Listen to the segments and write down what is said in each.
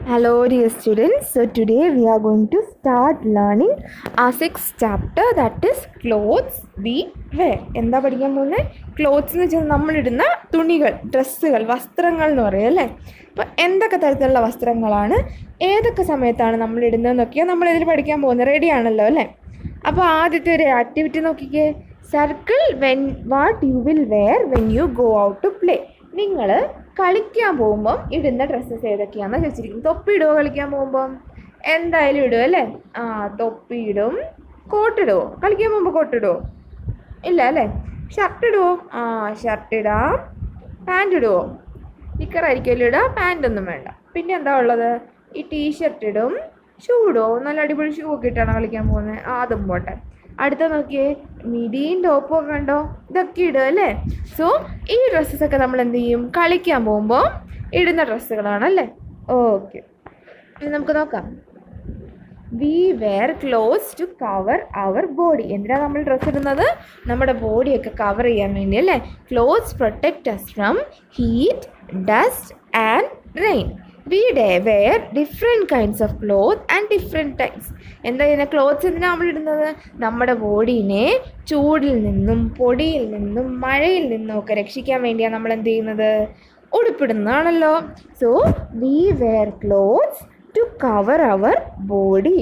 Hello, dear students. So, today we are going to start learning our sixth chapter that is clothes we wear. എന്താ പഠിക്കാൻ പോകുന്നത് clothes എന്ന് വെച്ചാൽ നമ്മളിടുന്ന തുണികൾ ഡ്രസ്സുകൾ വസ്ത്രങ്ങൾ എന്ന് പറയും അല്ലേ അപ്പോൾ എന്തൊക്കെ തരത്തിലുള്ള വസ്ത്രങ്ങളാണ് ഏതൊക്കെ സമയത്താണ് നമ്മൾ ഇടുന്നതെന്നൊക്കെയാണ് നമ്മൾ ഇതിൽ പഠിക്കാൻ പോകുന്നത് റെഡി ആണല്ലോ അല്ലേ അപ്പോൾ ആദ്യത്തെ ഒരു ആക്ടിവിറ്റി നോക്കിക്കേ circle when what you will wear when you go out to play നിങ്ങൾ കളിക്കാൻ പോകുമ്പം ഇടുന്ന ഡ്രസ്സസ് ഏതൊക്കെയാണെന്ന് ചോദിച്ചിരിക്കും തൊപ്പി ഇടുമോ കളിക്കാൻ പോകുമ്പം എന്തായാലും ഇടും അല്ലേ ആ തൊപ്പി ഇടും കോട്ട് ഇടുമോ കളിക്കാൻ പോകുമ്പോൾ കോട്ട് ഇടുമോ ഇല്ല അല്ലേ ഷർട്ട് ഇടുമോ ആ ഷർട്ട് ഇടാം പാൻറ് ഇടുമോ നിക്കറായിരിക്കുമല്ലോ ഇടുക പാൻ്റ് ഒന്നും വേണ്ട പിന്നെ എന്താ ഉള്ളത് ഈ ടീഷർട്ട് ഇടും ഷൂ ഇടുമോ നല്ല അടിപൊളി ഷൂ ഒക്കെ ഇട്ടാണോ കളിക്കാൻ പോകുന്നത് ആ അതും പോട്ടെ അടുത്ത നോക്കിയേ മിഡിയും ടോപ്പും ഒക്കെ കണ്ടോ ഇതൊക്കെ ഇടുക അല്ലേ സോ ഈ ഡ്രസ്സസ് ഒക്കെ നമ്മൾ എന്ത് ചെയ്യും കളിക്കാൻ പോകുമ്പോൾ ഇടുന്ന ഡ്രസ്സുകളാണ് അല്ലേ ഓക്കെ ഇനി നമുക്ക് നോക്കാം we wear clothes to cover our body എന്തിനാണ് നമ്മൾ ഡ്രസ്സ് ഇടുന്നത് നമ്മുടെ ബോഡിയൊക്കെ കവർ ചെയ്യാൻ വേണ്ടി അല്ലേ clothes protect us from heat dust and rain we they wear different kinds of cloth and different types എന്താ ചെയ്യുന്നത് ക്ലോത്ത്സ് എന്തിനാണ് നമ്മൾ ഇടുന്നത് നമ്മുടെ ബോഡീനെ ചൂടിൽ നിന്നും പൊടിയിൽ നിന്നും മഴയിൽ നിന്നും ഒക്കെ രക്ഷിക്കാൻ വേണ്ടിയാണ് നമ്മൾ എന്ത് ചെയ്യുന്നത് ഉടുപ്പിടുന്നതാണല്ലോ so we wear clothes to cover our body.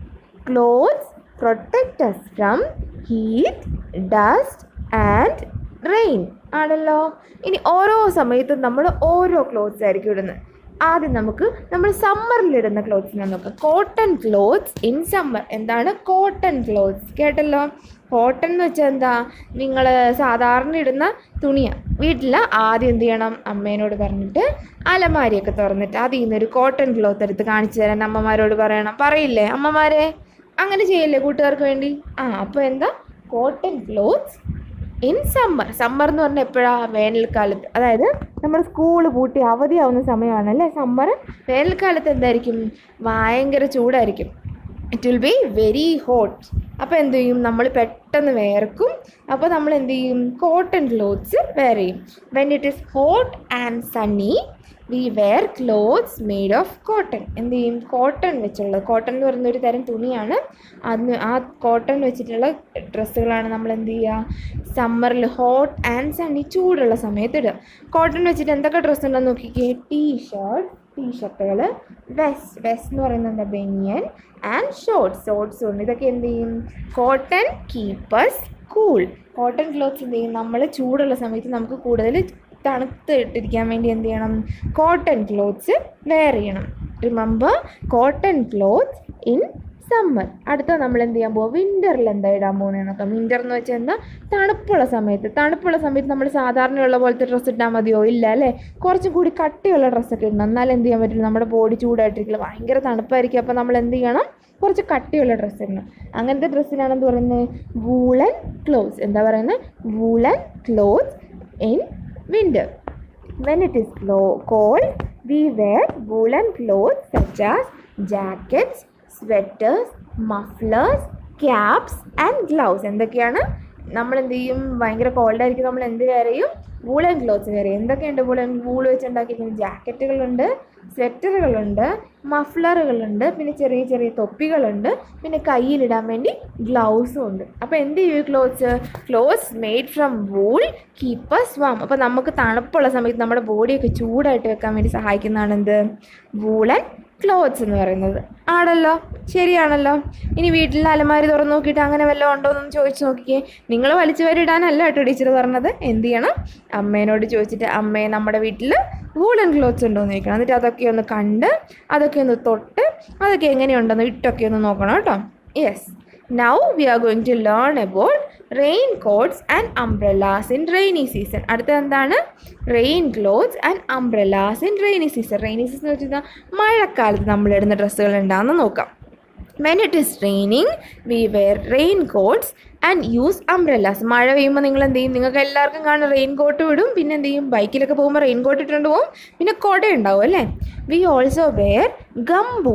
Clothes protect us from heat, dust and rain. ആണല്ലോ ഇനി ഓരോ സമയത്തും നമ്മൾ ഓരോ ക്ലോത്ത്സ് ആയിരിക്കും ഇടുന്നത് ആദ്യം നമുക്ക് നമ്മൾ സമ്മറിൽ ഇടുന്ന ക്ലോത്ത്സിനെ നോക്കാം കോട്ടൺ ക്ലോത്ത്സ് ഇൻ സമ്മർ എന്താണ് കോട്ടൺ ക്ലോത്ത്സ് കേട്ടല്ലോ കോട്ടൺ എന്ന് വെച്ചാൽ എന്താ നിങ്ങൾ സാധാരണ ഇടുന്ന തുണിയാണ് വീട്ടിൽ ആദ്യം എന്ത് ചെയ്യണം അമ്മേനോട് പറഞ്ഞിട്ട് അലമാരിയൊക്കെ തുറന്നിട്ട് അതിൽ നിന്നൊരു കോട്ടൺ ക്ലോത്ത് എടുത്ത് കാണിച്ചു തരാൻ അമ്മമാരോട് പറയണം പറയില്ലേ അമ്മമാരെ അങ്ങനെ ചെയ്യല്ലേ കൂട്ടുകാർക്ക് വേണ്ടി ആ അപ്പോൾ എന്താ cotton clothes in summer summer എന്ന് പറഞ്ഞാൽ എപ്പോഴാണ് വേനൽക്കാലത്ത് അതായത് നമ്മൾ സ്കൂൾ പൂട്ടി അവധിയാവുന്ന സമയമാണല്ലേ സമ്മർ വേനൽക്കാലത്ത് എന്തായിരിക്കും ഭയങ്കര ചൂടായിരിക്കും it will be very hot അപ്പോൾ എന്ത് ചെയ്യും നമ്മൾ പെട്ടെന്ന് വേർക്കും അപ്പോൾ നമ്മൾ എന്ത് ചെയ്യും കോട്ടൺ ക്ലോത്ത്സ് വെയർ ചെയ്യും when it is hot and sunny we wear clothes made of cotton എന്ത് ചെയ്യും കോട്ടൺ വെച്ചുള്ളത് കോട്ടൺ എന്ന് പറയുന്ന ഒരു തരം തുണിയാണ് അന്ന് ആ കോട്ടൺ വെച്ചിട്ടുള്ള ഡ്രസ്സുകളാണ് നമ്മൾ എന്ത് ചെയ്യുക സമ്മറിൽ ഹോട്ട് ആൻഡ് സണ്ണി ചൂടുള്ള സമയത്ത് ഇടുക കോട്ടൺ വെച്ചിട്ട് എന്തൊക്കെ ഡ്രസ്സ് ഉണ്ടെന്ന് നോക്കിക്കേ ടീ ഷർട്ട് ടീ ഷർട്ടുകൾ വെസ്റ്റ് വെസ്റ്റ് എന്ന് പറയുന്നത് എന്താ ബനിയൻ ആൻഡ് ഷോർട്സ് ഷോർട്സ് ഉണ്ട് ഇതൊക്കെ എന്ത് ചെയ്യും cotton keeps us cool cotton clothes എന്ത് ചെയ്യും നമ്മൾ ചൂടുള്ള സമയത്ത് നമുക്ക് കൂടുതൽ തണുത്ത് ഇട്ടിരിക്കാൻ വേണ്ടി എന്ത് ചെയ്യണം കോട്ടൺ ക്ലോത്ത്സ് വെയർ ചെയ്യണം remember cotton clothes in summer അടുത്ത നമ്മൾ എന്ത് ചെയ്യാൻ പോകും വിൻ്ററിൽ എന്താ ഇടാൻ പോകുന്നത് നോക്കാം വിൻ്റർ എന്ന് വെച്ചാൽ എന്താ തണുപ്പുള്ള സമയത്ത് തണുപ്പുള്ള സമയത്ത് നമ്മൾ സാധാരണയുള്ള പോലത്തെ ഡ്രസ്സ് ഇട്ടാൽ മതിയോ ഇല്ല അല്ലേ കുറച്ചും കൂടി കട്ടിയുള്ള ഡ്രസ്സൊക്കെ ഇടണം എന്നാലും എന്ത് ചെയ്യാൻ പറ്റില്ല നമ്മുടെ ബോഡി ചൂടായിട്ടിരിക്കില്ല ഭയങ്കര തണുപ്പായിരിക്കും അപ്പോൾ നമ്മൾ എന്ത് ചെയ്യണം കുറച്ച് കട്ടിയുള്ള ഡ്രസ്സ് ഇടണം അങ്ങനത്തെ ഡ്രസ്സിനാണ് എന്ത് പറയുന്നത് വൂളൻ ക്ലോത്ത്സ് എന്താ പറയുന്നത് woollen clothes in winter. When it is low, cold, we wear woolen clothes such as jackets, sweaters, mufflers, caps and gloves. എന്തൊക്കെയാണ് നമ്മൾ എന്ത് ചെയ്യും ഭയങ്കര കോൾഡ് ആയിരിക്കും നമ്മൾ എന്ത് വെയർ ചെയ്യും വൂളൻ ക്ലോത്ത്സ് വെയർ ചെയ്യും എന്തൊക്കെയുണ്ട് വൂളൻ വൂൾ വെച്ച് ഉണ്ടാക്കിയിരിക്കുന്ന ജാക്കറ്റുകളുണ്ട് സ്വെറ്ററുകളുണ്ട് മഫ്ലറുകളുണ്ട് പിന്നെ ചെറിയ ചെറിയ തൊപ്പികളുണ്ട് പിന്നെ കയ്യിലിടാൻ വേണ്ടി ഗ്ലൗസും ഉണ്ട് അപ്പോൾ എന്ത് ചെയ്യും clothes clothes made from wool keep us warm അപ്പോൾ നമുക്ക് തണുപ്പുള്ള സമയത്ത് നമ്മുടെ ബോഡിയൊക്കെ ചൂടായിട്ട് വെക്കാൻ വേണ്ടി സഹായിക്കുന്നതാണ് എന്ത് വൂളൻ ക്ലോത്ത്സ് എന്ന് പറയുന്നത് ആണല്ലോ ശരിയാണല്ലോ ഇനി വീട്ടിൽ അലമാരി തുറന്ന് നോക്കിയിട്ട് അങ്ങനെ വല്ലതും ഉണ്ടോ എന്നൊന്ന് ചോദിച്ചു നോക്കിക്കേ നിങ്ങൾ വലിച്ചു വരിടാനല്ല കേട്ടോ ടീച്ചർ പറഞ്ഞത് എന്ത് ചെയ്യണം അമ്മേനോട് ചോദിച്ചിട്ട് അമ്മയെ നമ്മുടെ വീട്ടിൽ വൂളൻ ക്ലോത്ത്സ് ഉണ്ടോ എന്ന് ചോദിക്കണം എന്നിട്ട് അതൊക്കെ ഒന്ന് കണ്ട് അതൊക്കെ ഒന്ന് തൊട്ട് അതൊക്കെ എങ്ങനെയുണ്ടെന്ന് ഇട്ടൊക്കെ ഒന്ന് നോക്കണം കേട്ടോ yes now we are going to learn about rain coats and umbrellas in rainy season അടുത്തത് എന്താണ് rain clothes and umbrellas in rainy season rainy season എന്ന് വെച്ചാൽ മഴക്കാലത്ത് നമ്മൾ ഇടുന്ന ഡ്രസ്സുകൾ ഉണ്ടാകുന്ന നോക്കാം when it is raining we wear rain coats and use umbrellas മഴ പെയ്യുമ്പോൾ നിങ്ങൾ എന്ത് ചെയ്യും നിങ്ങൾക്ക് എല്ലാവർക്കും കാണും റെയിൻ കോട്ട് വിടും പിന്നെ എന്ത് ചെയ്യും ബൈക്കിലൊക്കെ പോകുമ്പോൾ റെയിൻ കോട്ട് ഇട്ടുകൊണ്ട് പോകും പിന്നെ കുട ഉണ്ടാവും അല്ലേ we also wear gum boots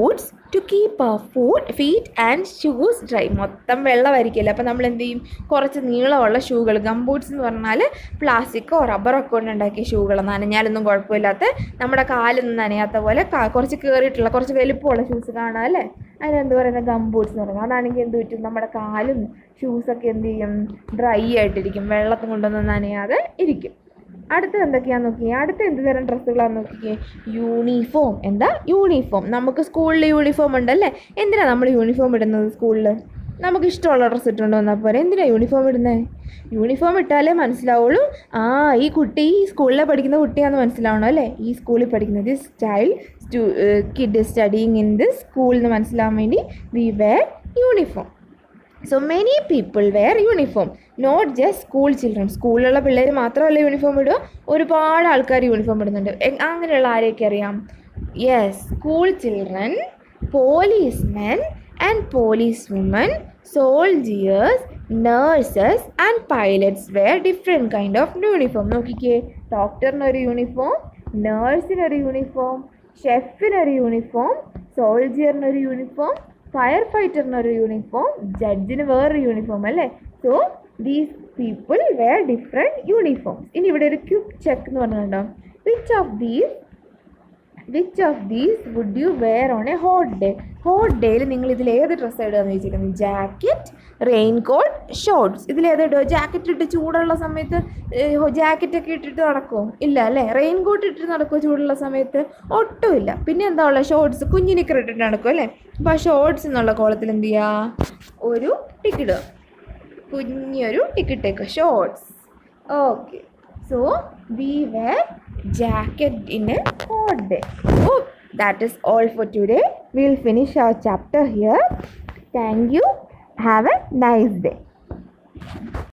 to keep our food feet and shoes dry മൊത്തം വെള്ളമായിരിക്കില്ല അപ്പോൾ നമ്മൾ എന്ത് ചെയ്യും കുറച്ച് നീളമുള്ള ഷൂകൾ ഗംബൂട്ട്സ് എന്ന് പറഞ്ഞാൽ പ്ലാസ്റ്റിക്കോ റബ്ബറോ ഒക്കെ കൊണ്ട് ഉണ്ടാക്കിയ ഷൂകൾ നനഞ്ഞാലൊന്നും കുഴപ്പമില്ലാത്ത നമ്മുടെ കാലൊന്നും നനയാത്ത പോലെ കാ- കുറച്ച് കയറിയിട്ടുള്ള കുറച്ച് വലുപ്പമുള്ള ഷൂസ് കാണാം അല്ലേ അതിനെന്ത് പറയുന്നത് ഗംബൂട്ട്സ് എന്ന് പറയുന്നത് അതാണെങ്കിൽ എന്ത് പറ്റും നമ്മുടെ കാലും ഷൂസൊക്കെ എന്ത് ചെയ്യും ഡ്രൈ ആയിട്ടിരിക്കും വെള്ളത്തും കൊണ്ടൊന്നും നനയാതെ ഇരിക്കും അടുത്തത് എന്തൊക്കെയാന്ന് നോക്കിയേ അടുത്ത എന്ത് തരം ഡ്രസ്സുകളാന്ന് നോക്കിയേ യൂണിഫോം എന്താ യൂണിഫോം നമുക്ക് സ്കൂളിൽ യൂണിഫോം ഉണ്ടല്ലേ എന്തിനാ നമ്മൾ യൂണിഫോം ഇടുന്നത് സ്കൂളിൽ നമുക്ക് ഇഷ്ടമുള്ള ഡ്രസ്സ് ഇട്ടുകൊണ്ട് വന്നാൽ പോരെ എന്തിനാ യൂണിഫോം ഇടുന്നത് യൂണിഫോം ഇട്ടാലേ മനസ്സിലാവുള്ളൂ ആ ഈ കുട്ടി ഈ സ്കൂളിൽ പഠിക്കുന്ന കുട്ടിയാണെന്ന് മനസ്സിലാവണം അല്ലേ ഈ സ്കൂളിൽ പഠിക്കുന്നത് ദിസ് ചൈൽഡ് സ്റ്റു kid studying in this school എന്ന് മനസ്സിലാവാൻ വേണ്ടി we wear uniform so many people wear uniform not just school children സ്കൂളിലുള്ള പിള്ളേർ മാത്രമല്ല യൂണിഫോം ഇടുക ഒരുപാട് ആൾക്കാർ യൂണിഫോം ഇടുന്നുണ്ട് എ- അങ്ങനെയുള്ള ആരെയൊക്കെ അറിയാം yes school children policemen and police women soldiers nurses and pilots wear different kind of uniform നോക്കിക്കേ ഡോക്ടറിനൊരു യൂണിഫോം നേഴ്സിനൊരു യൂണിഫോം ഷെഫിനൊരു യൂണിഫോം സോൾജിയറിനൊരു യൂണിഫോം ഫയർ ഫൈറ്ററിനൊരു യൂണിഫോം ജഡ്ജിന് വേറൊരു യൂണിഫോം അല്ലേ so these people wear different uniforms ഇനി ഇവിടെ ഒരു ക്യുക്ക് ചെക്ക് എന്ന് പറഞ്ഞിട്ടുണ്ടോ which of these which of these would you wear on a hot day hot ഡേയിൽ നിങ്ങൾ ഇതിൽ ഏത് ഡ്രസ്സ് ഇടുക എന്ന് ചോദിച്ചിരിക്കുന്നത് ജാക്കറ്റ് റെയിൻ കോട്ട് ഷോർട്സ് ഇതിൽ ഏത് ഇടുക ജാക്കറ്റ് ഇട്ട് ചൂടുള്ള സമയത്ത് ജാക്കറ്റ് ഒക്കെ ഇട്ടിട്ട് നടക്കുമോ ഇല്ല അല്ലേ റെയിൻ കോട്ട് ഇട്ടിട്ട് നടക്കുമോ ചൂടുള്ള സമയത്ത് ഒട്ടുമില്ല പിന്നെ എന്താ ഉള്ളത് ഷോർട്സ് കുഞ്ഞിനിക്കർ ഇട്ടിട്ട് നടക്കും അല്ലേ അപ്പോൾ ആ ഷോർട്സ് എന്നുള്ള കോളത്തിൽ എന്ത് ചെയ്യുക ഒരു ടിക്കിടുക കുഞ്ഞൊരു ടിക്കിട്ടേക്ക് shorts okay so we wear jacket in a hot day. Oh, that is all for today. We'll finish our chapter here. Thank you. Have a nice day.